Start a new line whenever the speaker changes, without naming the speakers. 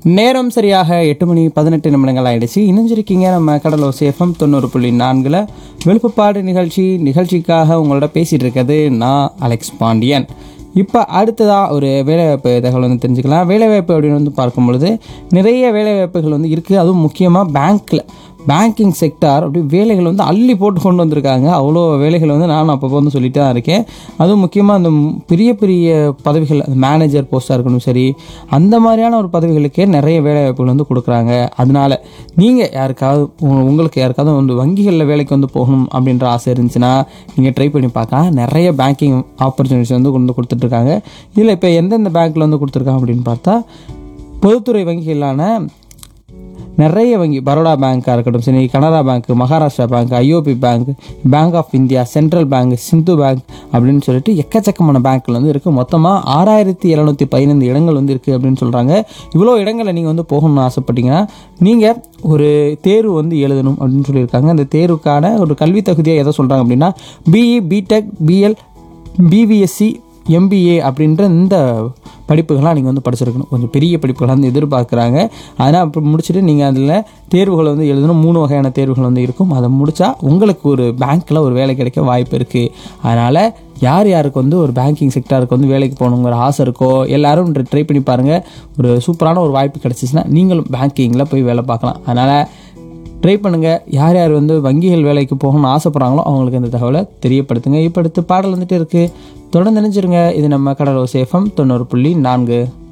நேரம் சரியாக எட்டு மணி பதினெட்டு நிமிடங்கள் ஆயிடுச்சு இணைஞ்சிருக்கீங்க நம்ம கடலோ சேஃபம் தொண்ணூறு புள்ளி நான்கில் விழுப்புப்பாடு நிகழ்ச்சி நிகழ்ச்சிக்காக உங்களோட பேசிகிட்டு இருக்கிறது நான் அலெக்ஸ் பாண்டியன் இப்போ அடுத்ததாக ஒரு வேலைவாய்ப்பு தகவல் வந்து தெரிஞ்சுக்கலாம் வேலைவாய்ப்பு அப்படின்னு வந்து பார்க்கும் பொழுது நிறைய வேலைவாய்ப்புகள் வந்து இருக்குது அதுவும் முக்கியமாக பேங்க்கில் பேங்கிங் செக்டார் அப்படி வேலைகள் வந்து அள்ளி போட்டு கொண்டு வந்திருக்காங்க அவ்வளோ வேலைகள் வந்து நான் அப்பப்போ வந்து சொல்லிட்டு தான் இருக்கேன் அதுவும் முக்கியமாக அந்த ம்- பெரிய பெரிய பதவிகள் மேனேஜர் போஸ்ட்டாக இருக்கணும் சரி அந்த மாதிரியான ஒரு பதவிகளுக்கே நிறைய வேலைவாய்ப்புகள் வந்து கொடுக்குறாங்க அதனால நீங்கள் யாருக்காவது உங்க- உங்களுக்கு யாருக்காவது வந்து வங்கிகளில் வேலைக்கு வந்து போகணும் அப்படின்ற ஆசை இருந்துச்சுன்னா நீங்கள் ட்ரை பண்ணி பார்க்கலாம் நிறைய பேங்கிங் ஆப்பர்ச்சுனிட்டிஸ் வந்து கொண்டு கொடுத்துட்ருக்காங்க இதில் இப்போ எந்தெந்த பேங்க்கில் வந்து கொடுத்துருக்காங்க அப்படின்னு பார்த்தா பொதுத்துறை வங்கிகளான நிறைய வங்கி பரோடா பேங்க்காக இருக்கட்டும் சரி Canara bank Maharashtra bank IOB bank bank of India central bank Sindhu bank அப்படின்னு சொல்லிட்டு எக்கச்சக்கமான பேங்க்ல வந்து இருக்குது மொத்தமாக ஆறாயிரத்தி எழுநூற்றி பதினைந்து இடங்கள் வந்து இருக்குது அப்படின்னு சொல்கிறாங்க இவ்வளோ இடங்களை நீங்கள் வந்து போகணும்னு ஆசைப்பட்டீங்கன்னா நீங்கள் ஒரு தேர்வு வந்து எழுதணும் அப்படின்னு சொல்லியிருக்காங்க அந்த தேர்வுக்கான ஒரு கல்வி தகுதியாக எதை சொல்கிறாங்க அப்படின்னா BE BTech BL BPSC MBA அப்படின்ற இந்த படிப்புகள்லாம் நீங்கள் வந்து படிச்சிருக்கணும் கொஞ்சம் பெரிய படிப்புகளாக வந்து எதிர்பார்க்குறாங்க அதனால் அப்போ முடிச்சுட்டு நீங்கள் அதில் தேர்வுகளை வந்து எழுதணும் மூணு வகையான தேர்வுகள் வந்து இருக்கும் அதை முடித்தா உங்களுக்கு ஒரு பேங்க்கில் ஒரு வேலை கிடைக்க வாய்ப்பு இருக்குது அதனால் யார் யாருக்கு வந்து ஒரு பேங்கிங் செக்டாருக்கு வந்து வேலைக்கு போகணுங்கிற ஆசை இருக்கோ எல்லாரும் ட்ரை பண்ணி பாருங்கள் ஒரு சூப்பரான ஒரு வாய்ப்பு கிடச்சிச்சின்னா நீங்களும் பேங்கிங்கில் போய் வேலை பார்க்கலாம் அதனால் ட்ரை பண்ணுங்கள் யார் யார் வந்து வங்கிகள் வேலைக்கு போகணும்னு ஆசைப்பட்றாங்களோ அவங்களுக்கு இந்த தகவலை தெரியப்படுத்துங்க இப்போ அடுத்து பாடல் வந்துட்டு இருக்குது தொடர்ந்து நினைச்சிருங்க இது நம்ம கடலோ சேஃபம் தொண்ணூறு புள்ளி நான்கு